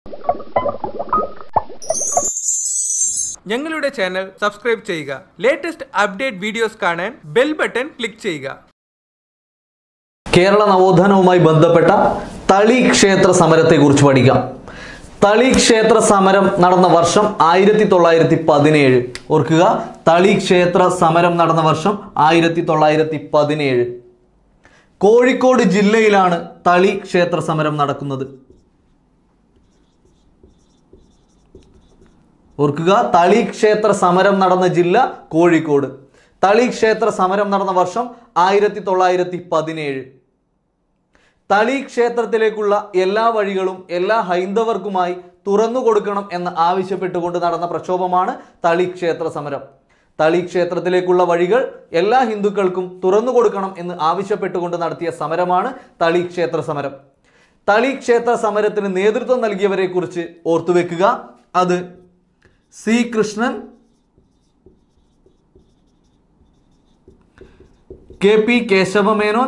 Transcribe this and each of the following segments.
ഞങ്ങളുടെ channel subscribe ചെയ്യുക latest update videos കാണാൻ ബെൽ ബട്ടൺ ക്ലിക്ക് ചെയ്യുക കേരള നവോത്ഥാനവുമായി ബന്ധപ്പെട്ട തളി ക്ഷേത്ര സമരത്തെ കുറിച്ച് പഠിക്കാം തളി ക്ഷേത്ര സമരം നടന്ന വർഷം ആയിരത്തി തൊള്ളായിരത്തി പതിനേഴ് ഓർക്കുക തളി ക്ഷേത്ര സമരം നടന്ന വർഷം ആയിരത്തി തൊള്ളായിരത്തി പതിനേഴ് കോഴിക്കോട് ജില്ലയിലാണ് തളി ക്ഷേത്ര സമരം നടക്കുന്നത് ഓർക്കുക തളി ക്ഷേത്ര സമരം നടന്ന ജില്ല കോഴിക്കോട് തളി ക്ഷേത്ര സമരം നടന്ന വർഷം ആയിരത്തി തൊള്ളായിരത്തി പതിനേഴ് തളി ക്ഷേത്രത്തിലേക്കുള്ള എല്ലാ വഴികളും എല്ലാ ഹൈന്ദവർക്കുമായി തുറന്നു കൊടുക്കണം എന്ന് ആവശ്യപ്പെട്ടുകൊണ്ട് നടന്ന പ്രക്ഷോഭമാണ് തളി ക്ഷേത്ര സമരം തളി ക്ഷേത്രത്തിലേക്കുള്ള വഴികൾ എല്ലാ ഹിന്ദുക്കൾക്കും തുറന്നു കൊടുക്കണം എന്ന് ആവശ്യപ്പെട്ടുകൊണ്ട് നടത്തിയ സമരമാണ് തളി ക്ഷേത്ര സമരം തളി ക്ഷേത്ര സമരത്തിന് നേതൃത്വം നൽകിയവരെ കുറിച്ച് ഓർത്തുവെക്കുക അത് C Krishnan K P Kesavamenon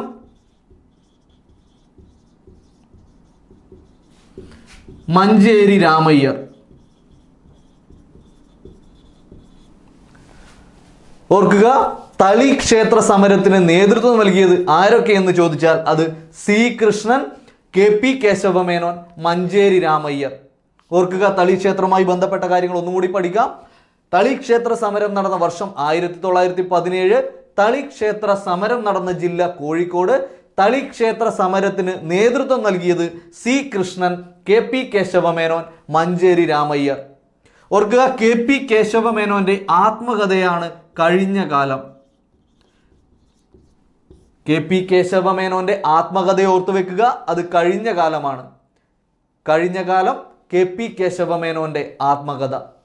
Manjeri Ramayyar ഓർക്കുക തളി ക്ഷേത്ര സമരത്തിന് നേതൃത്വം നൽകിയത് ആരൊക്കെ എന്ന് ചോദിച്ചാൽ അത് C Krishnan K P Kesavamenon Manjeri Ramayyar ഓർക്കുക തളി ക്ഷേത്രവുമായി ബന്ധപ്പെട്ട കാര്യങ്ങൾ ഒന്നുകൂടി പഠിക്കാം തളി ക്ഷേത്ര സമരം നടന്ന വർഷം ആയിരത്തി തൊള്ളായിരത്തി പതിനേഴ് തളി ക്ഷേത്ര സമരം നടന്ന ജില്ല കോഴിക്കോട് തളി ക്ഷേത്ര സമരത്തിന് നേതൃത്വം നൽകിയത് C Krishnan K P Kesavamenon Manjeri Ramayyar ഓർക്കുക കെ പി കേശവമേനോന്റെ ആത്മകഥയാണ് കഴിഞ്ഞ കാലം കെ പി കേശവമേനോന്റെ ആത്മകഥയെ ഓർത്തു വെക്കുക അത് കഴിഞ്ഞ കാലമാണ് കഴിഞ്ഞ കാലം കെ പി കേശവമേനോന്റെ ആത്മകഥ